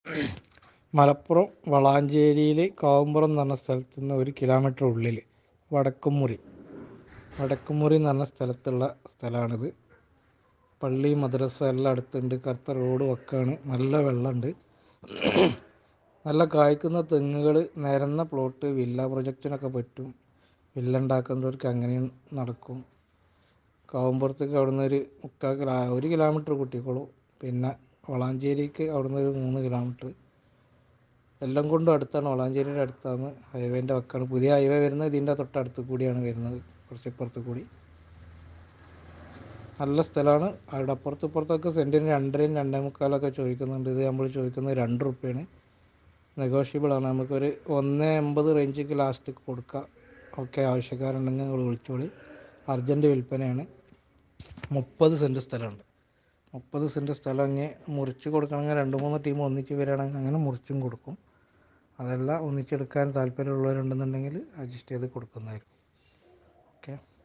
മലപ്പുറം വളാഞ്ചേരിയിൽ കാവുമ്പുറം എന്ന് പറഞ്ഞ സ്ഥലത്ത് നിന്ന് ഒരു കിലോമീറ്റർ ഉള്ളിൽ വടക്കുംമുറി വടക്കുംമുറി എന്ന് പറഞ്ഞ സ്ഥലത്തുള്ള സ്ഥലമാണിത് പള്ളി മദ്രസ എല്ലാം അടുത്തുണ്ട് കറുത്ത റോഡും ഒക്കെയാണ് നല്ല വെള്ളമുണ്ട് നല്ല കായ്ക്കുന്ന തെങ്ങുകൾ നിരന്ന പ്ലോട്ട് വില്ല പ്രൊജക്റ്റിനൊക്കെ പറ്റും വില്ല ഉണ്ടാക്കുന്നവർക്ക് അങ്ങനെയും നടക്കും കാവുമ്പുറത്തേക്ക് അവിടുന്ന് ഒരു മുക്കാൽ കിലോ ഒരു കിലോമീറ്റർ കൂട്ടിക്കോളൂ പിന്നെ വളാഞ്ചേരിക്ക് അവിടുന്ന് ഒരു മൂന്ന് കിലോമീറ്റർ എല്ലാം കൊണ്ടും അടുത്താണ് വളാഞ്ചേരിയുടെ അടുത്താണ് ഹൈവേൻ്റെ വക്കാണ് പുതിയ ഹൈവേ വരുന്നത് ഇതിൻ്റെ തൊട്ടടുത്ത് കൂടിയാണ് വരുന്നത് കുറച്ച് ഇപ്പുറത്ത് കൂടി നല്ല സ്ഥലമാണ് അവിടെ അപ്പുറത്ത് ഇപ്പുറത്തൊക്കെ സെൻറ്റിന് രണ്ടരയും രണ്ടേ മുക്കാലൊക്കെ ചോദിക്കുന്നുണ്ട് ഇത് നമ്മൾ ചോദിക്കുന്നത് രണ്ട് റുപ്യാണ് നെഗോഷ്യബിൾ ആണ് നമുക്കൊരു ഒന്ന് എൺപത് റേഞ്ചിക്ക് ലാസ്റ്റ് കൊടുക്കാം ഓക്കെ ആവശ്യക്കാരുണ്ടെങ്കിൽ നിങ്ങൾ വിളിച്ചോളി അർജൻറ്റ് വിൽപ്പനയാണ് മുപ്പത് സെൻറ്റ് സ്ഥലമുണ്ട് മുപ്പത് സെൻറ്റ് സ്ഥലം ഇനി മുറിച്ച് കൊടുക്കണമെങ്കിൽ രണ്ട് മൂന്ന് ടീം ഒന്നിച്ച് വരികയാണെങ്കിൽ അങ്ങനെ മുറിച്ചും കൊടുക്കും അതല്ല ഒന്നിച്ചെടുക്കാൻ താല്പര്യമുള്ളവരുണ്ടെന്നുണ്ടെങ്കിൽ അഡ്ജസ്റ്റ് ചെയ്ത് കൊടുക്കുന്നതായിരിക്കും ഓക്കെ